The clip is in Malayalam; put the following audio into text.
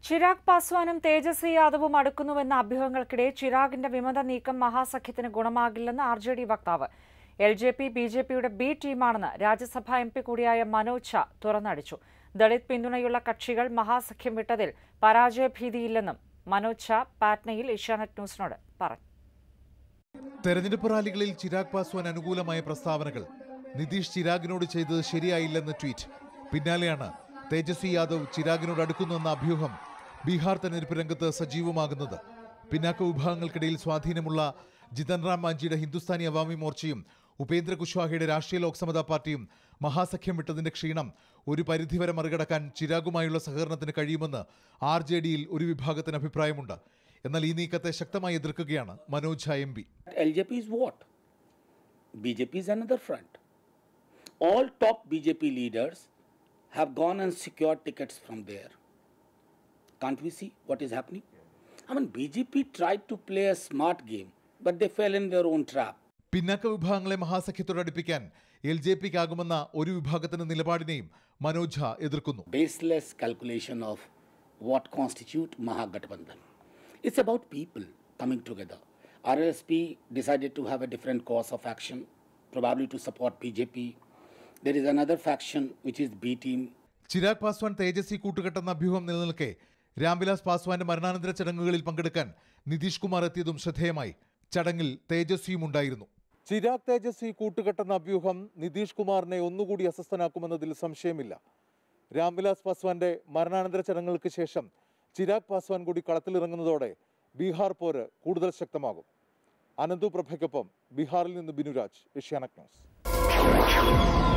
ചിരാഗ് പാസ്വാനും തേജസ്വി യാദവും അടുക്കുന്നുവെന്ന അഭ്യൂഹങ്ങൾക്കിടെ ചിരാഗിന്റെ വിമത നീക്കം മഹാസഖ്യത്തിന് ഗുണമാകില്ലെന്ന് ആർ ജെ ഡി വക്താവ് L J P B J പിയുടെ ബി ടീമാണെന്ന് രാജ്യസഭാ എം പി കൂടിയായ മനോജ് ഝാ തുറന്നടിച്ചു ദളിത് പിന്തുണയുള്ള കക്ഷികൾ മഹാസഖ്യം വിട്ടതിൽ പരാജയഭീതിയില്ലെന്നും മനോജ് ഝാ പാറ്റ്നയിൽ ഏഷ്യാനെറ്റ് ന്യൂസിനോട് പറഞ്ഞു തെരഞ്ഞെടുപ്പ് റാലികളിൽ ചിരാഗ് പാസ്വാൻ അനുകൂലമായ പ്രസ്താവനകൾ നിതീഷ് ചിരാഗിനോട് ചെയ്തത് ശരിയായില്ലെന്ന് ട്വീറ്റ് പിന്നാലെയാണ് തേജസ്വി യാദവ് ചിരാഗിനോട് അടുക്കുന്നുവെന്ന അഭ്യൂഹം ബീഹാർ തെരഞ്ഞെടുപ്പ് രംഗത്ത് സജീവമാകുന്നത് പിന്നാക്ക വിഭാഗങ്ങൾക്കിടയിൽ സ്വാധീനമുള്ള ജിതൻ റാം മാഞ്ചിയുടെ ഹിന്ദുസ്ഥാനി അവാമി മോർച്ചയും ഉപേന്ദ്ര കുശ്വാഹയുടെ രാഷ്ട്രീയ ലോക്സമതാ പാർട്ടിയും മഹാസഖ്യം വിട്ടതിന്റെ ക്ഷീണം ഒരു പരിധിവരെ മറികടക്കാൻ ചിരാഗുമായുള്ള സഹകരണത്തിന് കഴിയുമെന്ന് ആർ ജെ ഡിയിൽ ഒരു വിഭാഗത്തിന് അഭിപ്രായമുണ്ട് എന്നാൽ ഈ നീക്കത്തെ ശക്തമായി എതിർക്കുകയാണ് Manoj Jha M P LJP is what? BJP is another front. All top BJP leaders have gone and secured tickets from there. Can't we see what is happening? I mean, BJP tried to play a smart game, but they fell in their own trap. പിന്നാക്ക വിഭാഗങ്ങളെ മഹാസഖ്യത്തോട് അടുപ്പിക്കാൻ എൽ ജെ പിക്കാകുമെന്ന ഒരു വിഭാഗത്തിന്റെ നിലപാടിനെയും മനോജ് ഝാ എതിർക്കുന്നു Baseless calculation of what constitute Mahagathbandhan. It's about people coming together. RLSP decided to have a different course of action, probably to support BJP. There is another faction which is B team, Chirag Paswan Tejashwi കൂട്ടുകെട്ടെന്ന അഭ്യൂഹം നിലനിൽക്കെ രാംവിലാസ് പാസ്വാന്റെ മരണാനന്തര ചടങ്ങുകളിൽ പങ്കെടുക്കാൻ നിതീഷ് കുമാർ എത്തിയതും ശ്രദ്ധേയമായി ചടങ്ങിൽ തേജസ്വിയും ഉണ്ടായിരുന്നു ചിരാഗ് തേജസ്വി കൂട്ടുകെട്ടെന്ന അഭ്യൂഹം നിതീഷ് കുമാറിനെ ഒന്നുകൂടി അസ്വസ്ഥനാക്കുമെന്നതിൽ സംശയമില്ല രാംവിലാസ് പാസ്വാന്റെ മരണാനന്തര ചടങ്ങുകൾക്ക് ശേഷം ചിരാഗ് പാസ്വാൻ കൂടി കളത്തിലിറങ്ങുന്നതോടെ ബീഹാർ പോര് കൂടുതൽ ശക്തമാകും അനന്തു പ്രഭയ്ക്കൊപ്പം ബീഹാറിൽ നിന്ന് ബിനുരാജ് ഏഷ്യാനെറ്റ് ന്യൂസ്